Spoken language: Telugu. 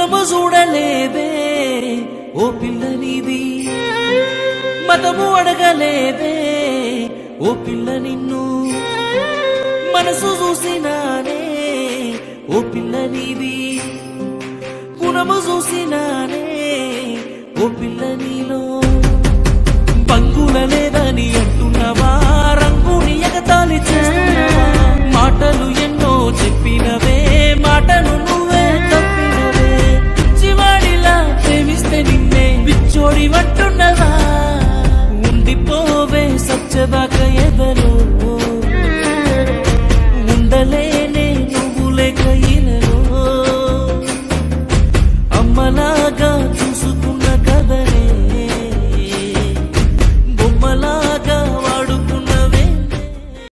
కులము చూడలేదే ఓ పిల్ల నీది మతము అడగలేదే ఓ పిల్ల నిన్ను మనసు చూసినానే ఓ పిల్ల నీది గుణము చూసినానే ఓ పిల్ల నీలో బంగుల లేదని అంటున్నవా రంగుని ఎగతాళి చేస్తున్నా